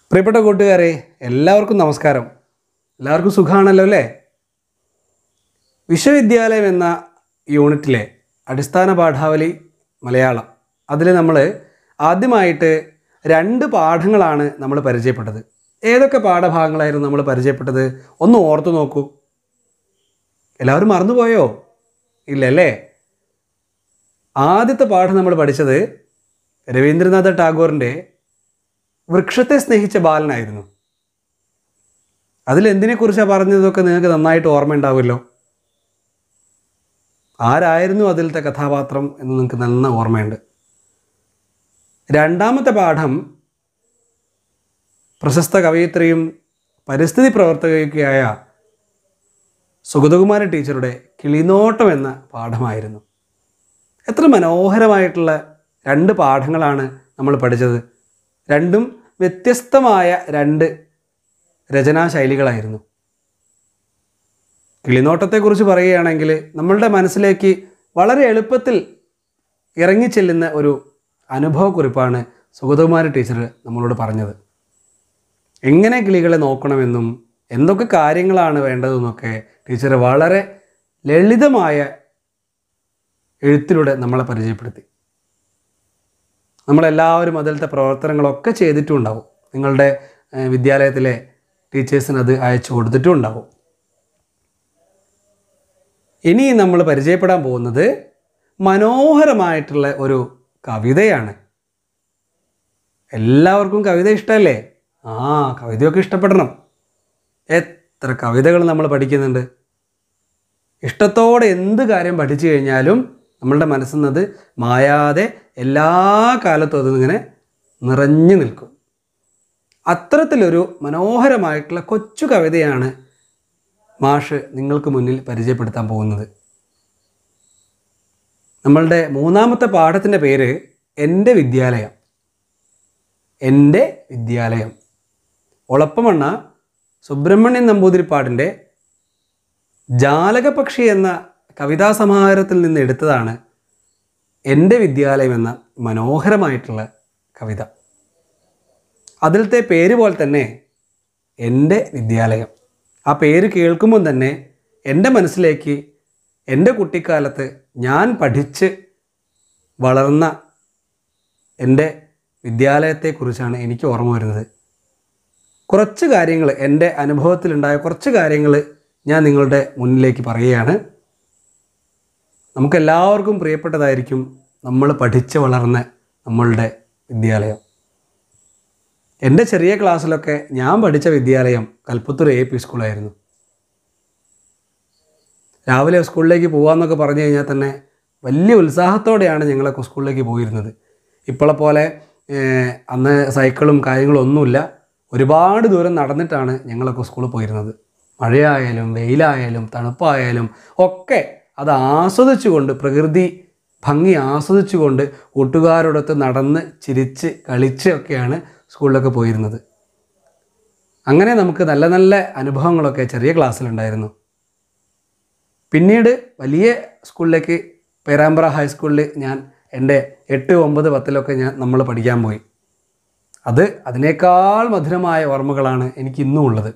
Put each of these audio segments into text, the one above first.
പ്രിയപ്പെട്ട കൂട്ടുകാരെ എല്ലാവർക്കും നമസ്കാരം എല്ലാവർക്കും സുഖമാണല്ലോ അല്ലേ വിശ്വവിദ്യാലയം എന്ന യൂണിറ്റിലെ അടിസ്ഥാന പാഠാവലി മലയാളം അതിൽ നമ്മൾ ആദ്യമായിട്ട് രണ്ട് പാഠങ്ങളാണ് നമ്മൾ പരിചയപ്പെട്ടത് ഏതൊക്കെ പാഠഭാഗങ്ങളായിരുന്നു നമ്മൾ പരിചയപ്പെട്ടത് ഒന്ന് ഓർത്തു നോക്കൂ എല്ലാവരും മറന്നുപോയോ ഇല്ലല്ലേ ആദ്യത്തെ പാഠം നമ്മൾ പഠിച്ചത് രവീന്ദ്രനാഥ ടാഗോറിൻ്റെ വൃക്ഷത്തെ സ്നേഹിച്ച ബാലനായിരുന്നു അതിൽ എന്തിനെക്കുറിച്ചാണ് പറഞ്ഞതൊക്കെ നിങ്ങൾക്ക് നന്നായിട്ട് ഓർമ്മയുണ്ടാവുമല്ലോ ആരായിരുന്നു അതിലത്തെ കഥാപാത്രം എന്ന് നിങ്ങൾക്ക് നന്ന ഓർമ്മയുണ്ട് രണ്ടാമത്തെ പാഠം പ്രശസ്ത കവയിത്രിയും പരിസ്ഥിതി പ്രവർത്തകയൊക്കെയായ സുഗതകുമാരി ടീച്ചറുടെ കിളിനോട്ടം എന്ന പാഠമായിരുന്നു എത്ര മനോഹരമായിട്ടുള്ള രണ്ട് പാഠങ്ങളാണ് നമ്മൾ പഠിച്ചത് രണ്ടും വ്യത്യസ്തമായ രണ്ട് രചനാശൈലികളായിരുന്നു കിളിനോട്ടത്തെക്കുറിച്ച് പറയുകയാണെങ്കിൽ നമ്മളുടെ മനസ്സിലേക്ക് വളരെ എളുപ്പത്തിൽ ഇറങ്ങിച്ചെല്ലുന്ന ഒരു അനുഭവക്കുറിപ്പാണ് സുഗതകുമാരി ടീച്ചർ നമ്മളോട് പറഞ്ഞത് എങ്ങനെ കിളികളെ നോക്കണമെന്നും എന്തൊക്കെ കാര്യങ്ങളാണ് വേണ്ടതെന്നൊക്കെ ടീച്ചർ വളരെ ലളിതമായ എഴുത്തിലൂടെ നമ്മളെ പരിചയപ്പെടുത്തി നമ്മളെല്ലാവരും അതിലത്തെ പ്രവർത്തനങ്ങളൊക്കെ ചെയ്തിട്ടുണ്ടാവും നിങ്ങളുടെ ഏഹ്, വിദ്യാലയത്തിലെ ടീച്ചേഴ്സിന് അത് അയച്ചു കൊടുത്തിട്ടും ഉണ്ടാവും ഇനി നമ്മൾ പരിചയപ്പെടാൻ പോകുന്നത് മനോഹരമായിട്ടുള്ള ഒരു കവിതയാണ് എല്ലാവർക്കും കവിത ഇഷ്ടമല്ലേ ആ കവിതയൊക്കെ ഇഷ്ടപ്പെടണം എത്ര കവിതകൾ നമ്മൾ പഠിക്കുന്നുണ്ട് ഇഷ്ടത്തോടെ എന്ത് കാര്യം പഠിച്ചു കഴിഞ്ഞാലും നമ്മളുടെ മനസ്സിൽ നിന്ന് അത് മായാതെ എല്ലാ കാലത്തും അതിങ്ങനെ നിറഞ്ഞു നിൽക്കും അത്തരത്തിലൊരു മനോഹരമായിട്ടുള്ള കൊച്ചു കവിതയാണ് മാഷ് നിങ്ങൾക്ക് മുന്നിൽ പരിചയപ്പെടുത്താൻ പോകുന്നത് നമ്മളുടെ മൂന്നാമത്തെ പാഠത്തിൻ്റെ പേര് എൻ്റെ വിദ്യാലയം എൻ്റെ വിദ്യാലയം ഒളപ്പമണ്ണ സുബ്രഹ്മണ്യൻ നമ്പൂതിരിപ്പാടിൻ്റെ ജാലകപക്ഷി എന്ന കവിതാ സമാഹാരത്തിൽ നിന്ന് എടുത്തതാണ് എൻ്റെ വിദ്യാലയം എന്ന മനോഹരമായിട്ടുള്ള കവിത അതിലത്തെ പേര് പോലെ തന്നെ എൻ്റെ വിദ്യാലയം ആ പേര് കേൾക്കുമ്പോൾ തന്നെ എൻ്റെ മനസ്സിലേക്ക് എൻ്റെ കുട്ടിക്കാലത്ത് ഞാൻ പഠിച്ച് വളർന്ന എൻ്റെ വിദ്യാലയത്തെക്കുറിച്ചാണ് എനിക്ക് ഓർമ്മ വരുന്നത് കുറച്ച് കാര്യങ്ങൾ എൻ്റെ അനുഭവത്തിലുണ്ടായ കുറച്ച് കാര്യങ്ങൾ ഞാൻ നിങ്ങളുടെ മുന്നിലേക്ക് പറയുകയാണ് നമുക്കെല്ലാവർക്കും പ്രിയപ്പെട്ടതായിരിക്കും നമ്മൾ പഠിച്ച് വളർന്ന നമ്മളുടെ വിദ്യാലയം എൻ്റെ ചെറിയ ക്ലാസ്സിലൊക്കെ ഞാൻ പഠിച്ച വിദ്യാലയം കൽപ്പത്തൂർ എ പി സ്കൂളായിരുന്നു രാവിലെ സ്കൂളിലേക്ക് പോകാമെന്നൊക്കെ പറഞ്ഞു കഴിഞ്ഞാൽ തന്നെ വലിയ ഉത്സാഹത്തോടെയാണ് ഞങ്ങളൊക്കെ സ്കൂളിലേക്ക് പോയിരുന്നത് ഇപ്പോളെ പോലെ ഏഹ്, അന്ന് സൈക്കിളും കാര്യങ്ങളും ഒന്നുമില്ല ഒരുപാട് ദൂരം നടന്നിട്ടാണ് ഞങ്ങളൊക്കെ സ്കൂളിൽ പോയിരുന്നത് മഴയായാലും വെയിലായാലും തണുപ്പായാലും ഒക്കെ അത് ആസ്വദിച്ചുകൊണ്ട് പ്രകൃതി ഭംഗി ആസ്വദിച്ചുകൊണ്ട് കൂട്ടുകാരോടൊത്ത് നടന്ന് ചിരിച്ച് കളിച്ച് ഒക്കെയാണ് സ്കൂളിലൊക്കെ പോയിരുന്നത് അങ്ങനെ നമുക്ക് നല്ല നല്ല അനുഭവങ്ങളൊക്കെ ചെറിയ ക്ലാസ്സിലുണ്ടായിരുന്നു പിന്നീട് വലിയ സ്കൂളിലേക്ക് പേരാമ്പ്ര ഹൈസ്കൂളിൽ ഞാൻ എൻ്റെ എട്ട് ഒമ്പത് പത്തിലൊക്കെ ഞാൻ നമ്മൾ പഠിക്കാൻ പോയി അത് അതിനേക്കാൾ മധുരമായ ഓർമ്മകളാണ് എനിക്ക് ഇന്നും ഉള്ളത്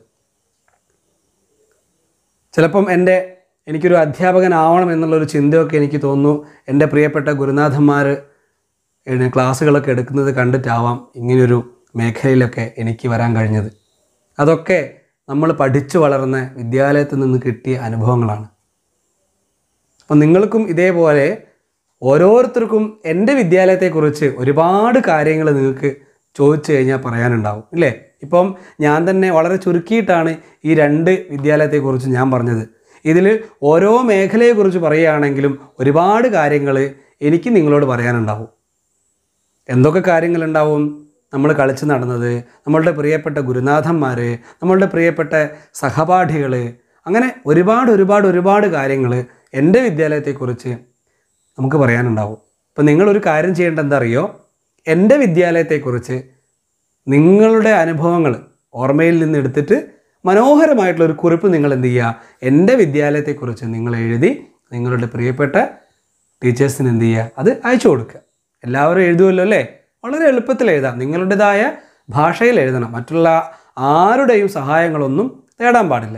ചിലപ്പം എൻ്റെ എനിക്കൊരു അധ്യാപകനാവണം എന്നുള്ളൊരു ചിന്തയൊക്കെ എനിക്ക് തോന്നുന്നു എൻ്റെ പ്രിയപ്പെട്ട ഗുരുനാഥന്മാർ ഏഹ് ക്ലാസ്സുകളൊക്കെ എടുക്കുന്നത് കണ്ടിട്ടാവാം ഇങ്ങനെയൊരു മേഖലയിലൊക്കെ എനിക്ക് വരാൻ കഴിഞ്ഞത് അതൊക്കെ നമ്മൾ പഠിച്ചു വളർന്ന വിദ്യാലയത്തിൽ നിന്ന് കിട്ടിയ അനുഭവങ്ങളാണ് അപ്പം നിങ്ങൾക്കും ഇതേപോലെ ഓരോരുത്തർക്കും എൻ്റെ വിദ്യാലയത്തെക്കുറിച്ച് ഒരുപാട് കാര്യങ്ങൾ നിങ്ങൾക്ക് ചോദിച്ചു കഴിഞ്ഞാൽ പറയാനുണ്ടാവും ഇല്ലേ ഇപ്പം ഞാൻ തന്നെ വളരെ ചുരുക്കിയിട്ടാണ് ഈ രണ്ട് വിദ്യാലയത്തെക്കുറിച്ച് ഞാൻ പറഞ്ഞത് ഇതിൽ ഓരോ മേഖലയെക്കുറിച്ച് പറയുകയാണെങ്കിലും ഒരുപാട് കാര്യങ്ങൾ എനിക്ക് നിങ്ങളോട് പറയാനുണ്ടാവും എന്തൊക്കെ കാര്യങ്ങളുണ്ടാവും നമ്മൾ കളിച്ച് നടന്നത് നമ്മളുടെ പ്രിയപ്പെട്ട ഗുരുനാഥന്മാർ നമ്മളുടെ പ്രിയപ്പെട്ട സഹപാഠികൾ അങ്ങനെ ഒരുപാട് ഒരുപാട് ഒരുപാട് കാര്യങ്ങൾ എൻ്റെ വിദ്യാലയത്തെക്കുറിച്ച് നമുക്ക് പറയാനുണ്ടാവും അപ്പം നിങ്ങളൊരു കാര്യം ചെയ്യേണ്ട എന്താ അറിയോ എൻ്റെ വിദ്യാലയത്തെക്കുറിച്ച് നിങ്ങളുടെ അനുഭവങ്ങൾ ഓർമ്മയിൽ നിന്ന് എടുത്തിട്ട് മനോഹരമായിട്ടുള്ള ഒരു കുറിപ്പ് നിങ്ങൾ എന്ത് ചെയ്യുക എൻ്റെ വിദ്യാലയത്തെക്കുറിച്ച് നിങ്ങൾ എഴുതി നിങ്ങളുടെ പ്രിയപ്പെട്ട ടീച്ചേഴ്സിന് എന്ത് ചെയ്യുക അത് അയച്ചു കൊടുക്കുക എല്ലാവരും എഴുതുമല്ലോ അല്ലേ വളരെ എളുപ്പത്തിൽ എഴുതാം നിങ്ങളുടേതായ ഭാഷയിൽ എഴുതണം മറ്റുള്ള ആരുടെയും സഹായങ്ങളൊന്നും തേടാൻ പാടില്ല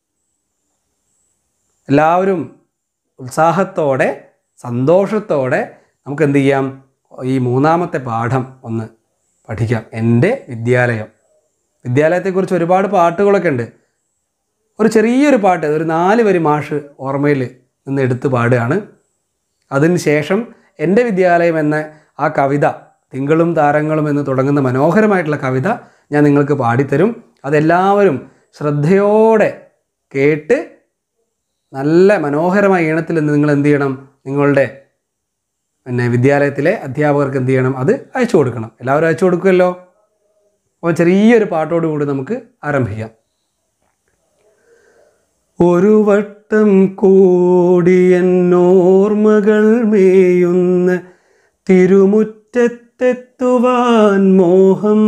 എല്ലാവരും ഉത്സാഹത്തോടെ സന്തോഷത്തോടെ നമുക്ക് എന്ത് ചെയ്യാം ഈ മൂന്നാമത്തെ പാഠം ഒന്ന് പഠിക്കാം എൻ്റെ വിദ്യാലയം വിദ്യാലയത്തെക്കുറിച്ച് ഒരുപാട് പാട്ടുകളൊക്കെ ഉണ്ട് ഒരു ചെറിയൊരു പാട്ട് ഒരു നാല് വരി മാഷ് ഓർമ്മയിൽ നിന്ന് എടുത്ത് പാടുകയാണ് അതിന് ശേഷം എൻ്റെ വിദ്യാലയം എന്ന ആ കവിത തിങ്കളും താരങ്ങളും എന്ന് തുടങ്ങുന്ന മനോഹരമായിട്ടുള്ള കവിത ഞാൻ നിങ്ങൾക്ക് പാടിത്തരും അതെല്ലാവരും ശ്രദ്ധയോടെ കേട്ട് നല്ല മനോഹരമായ ഈണത്തിൽ നിന്ന് നിങ്ങൾ എന്ത് ചെയ്യണം നിങ്ങളുടെ പിന്നെ വിദ്യാലയത്തിലെ അധ്യാപകർക്ക് എന്ത് ചെയ്യണം അത് അയച്ചു കൊടുക്കണം എല്ലാവരും അയച്ചു കൊടുക്കുമല്ലോ അപ്പോൾ ചെറിയൊരു പാട്ടോടുകൂടി നമുക്ക് ആരംഭിക്കാം ഒരു വട്ടം കൂടിയെന്നോർമ്മകൾ മേയുന്ന തിരുമുറ്റത്തെത്തുവാൻ മോഹം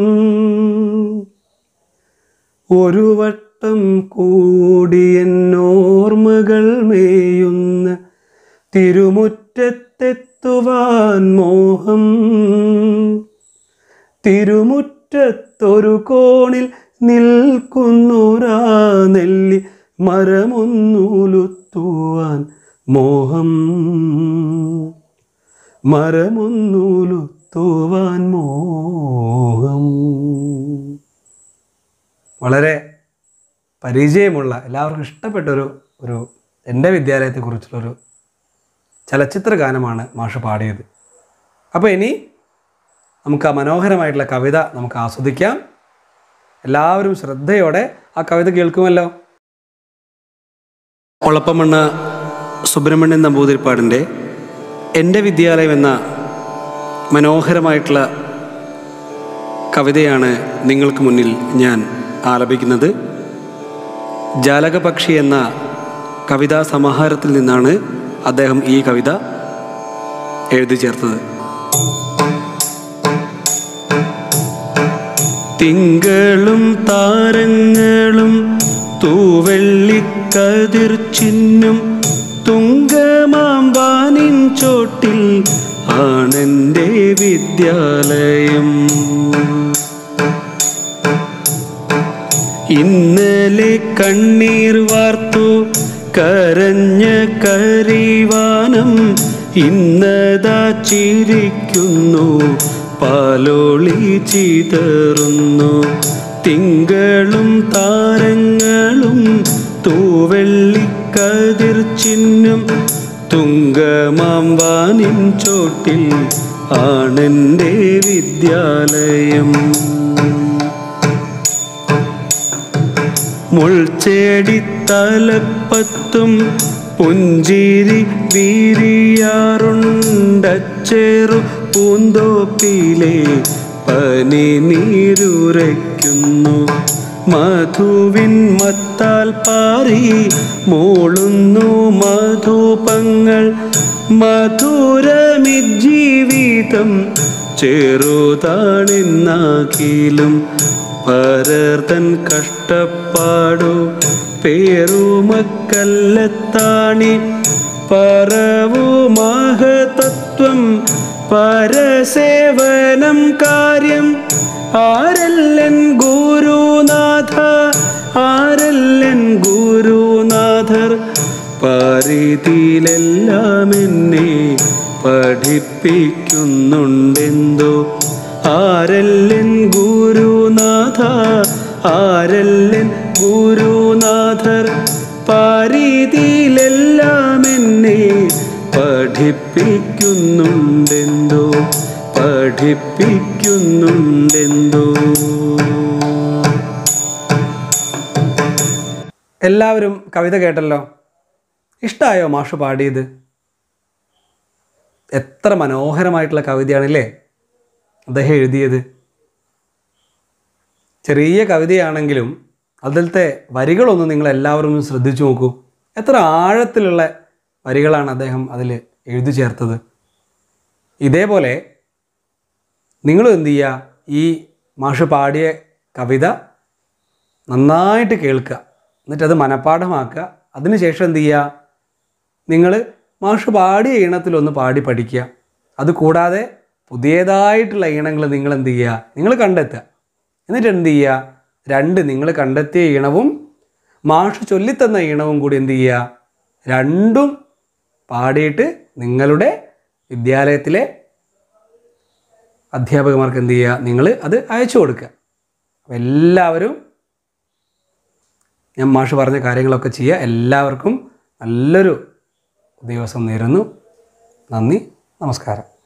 ഒരു വട്ടം കൂടിയെന്നോർമ്മകൾ മേയുന്ന തിരുമുറ്റത്തെത്തുവാൻ മോഹം തിരുമുറ്റത്തൊരു കോണിൽ നിൽക്കുന്നൊരാ നെല്ലി മരമൊന്നുലുത്തുവാൻ മോഹം മരമൊന്നുലുത്തുവാൻ മോഹം വളരെ പരിചയമുള്ള എല്ലാവർക്കും ഇഷ്ടപ്പെട്ടൊരു ഒരു എൻ്റെ വിദ്യാലയത്തെക്കുറിച്ചുള്ളൊരു ചലച്ചിത്ര ഗാനമാണ് മാഷ് പാടിയത് അപ്പോൾ ഇനി നമുക്ക് ആ മനോഹരമായിട്ടുള്ള കവിത നമുക്ക് ആസ്വദിക്കാം എല്ലാവരും ശ്രദ്ധയോടെ ആ കവിത കേൾക്കുമല്ലോ ഒളപ്പമണ്ണ സുബ്രഹ്മണ്യൻ നമ്പൂതിരിപ്പാടിൻ്റെ എൻ്റെ വിദ്യാലയം എന്ന മനോഹരമായിട്ടുള്ള കവിതയാണ് നിങ്ങൾക്ക് മുന്നിൽ ഞാൻ ആലപിക്കുന്നത് ജാലകപക്ഷി എന്ന കവിതാ സമാഹാരത്തിൽ നിന്നാണ് അദ്ദേഹം ഈ കവിത എഴുതി ചേർത്തത് തിങ്കളും താരങ്ങളും തൂവെള്ളിക്കതിർ ചിന്നും തുങ്കമാമ്പാനിൻ ചോട്ടിൽ ആണെൻ്റെ വിദ്യാലയം ഇന്നലെ കണ്ണീർ വാർത്തു കരഞ്ഞ കരിവാനം ഇന്നതാ ചിരിക്കുന്നു പാലോളി ചിതറുന്നു തിങ്കളും താരങ്ങളും തൂവെള്ളിക്കതിർ ചിന്നും തുങ്കമാമ്പാനിൻ ചോട്ടിൽ ആണെൻ്റെ വിദ്യാലയം മുൾച്ചേടിത്തലപ്പത്തും പുഞ്ചിരി വീരിയാറുണ്ടച്ചേറു പൂന്തോപ്പിലെ പനി നീരുരയ്ക്കുന്നു മധുവിൻ മത്താൽ പാറി മൂളുന്നു മധുപങ്ങൾ മധുരമി ജീവിതം ചെറുതാണെന്നാകിലും പരർത്തൻ കഷ്ടപ്പാടു പേരുമക്കല്ലത്താണി പറവു മഹതത്വം പരസേവനം കാര്യം ആരല്ലൻ ഗുരുനാഥ ആരല്ലൻ ഗുരുനാഥർ പരിധിയിലെല്ലാം എന്നെ പഠിപ്പിക്കുന്നുണ്ടെന്തോ ആരല്ലൻ ഗുരുനാഥ ആരല്ലൻ ഗുരുനാഥർ പാരീതിയിലെല്ലാം എന്നെ പഠിപ്പിക്കുന്നുണ്ടെന്തോ പഠിപ്പിക്കുന്നുണ്ടെന്തോ എല്ലാവരും കവിത കേട്ടല്ലോ ഇഷ്ടമായോ മാഷ് പാടിയത് എത്ര മനോഹരമായിട്ടുള്ള കവിതയാണല്ലേ അദ്ദേഹം എഴുതിയത് ചെറിയ കവിതയാണെങ്കിലും അതിലത്തെ വരികളൊന്ന് നിങ്ങൾ എല്ലാവരും ഒന്ന് ശ്രദ്ധിച്ചു നോക്കൂ എത്ര ആഴത്തിലുള്ള വരികളാണ് അദ്ദേഹം അതിൽ എഴുതി ചേർത്തത് ഇതേപോലെ നിങ്ങളും എന്ത് ചെയ്യുക ഈ മാഷ് പാടിയ കവിത നന്നായിട്ട് കേൾക്കുക എന്നിട്ടത് മനഃപ്പാഠമാക്കുക അതിനുശേഷം എന്ത് ചെയ്യുക നിങ്ങൾ മാഷ് പാടിയ ഈണത്തിലൊന്ന് പാടി പഠിക്കുക അതുകൂടാതെ പുതിയതായിട്ടുള്ള ഈണങ്ങൾ നിങ്ങൾ എന്ത് ചെയ്യുക നിങ്ങൾ കണ്ടെത്തുക എന്നിട്ട് എന്ത് ചെയ്യുക രണ്ട് നിങ്ങൾ കണ്ടെത്തിയ ഈണവും മാഷ് ചൊല്ലിത്തന്ന ഈണവും കൂടി എന്ത് ചെയ്യുക രണ്ടും പാടിയിട്ട് നിങ്ങളുടെ വിദ്യാലയത്തിലെ അധ്യാപകന്മാർക്ക് എന്ത് ചെയ്യുക നിങ്ങൾ അത് അയച്ചു കൊടുക്കുക അപ്പോൾ എല്ലാവരും ഞാൻ മാഷ് പറഞ്ഞ കാര്യങ്ങളൊക്കെ ചെയ്യുക എല്ലാവർക്കും നല്ലൊരു ദിവസം നേരുന്നു നന്ദി നമസ്കാരം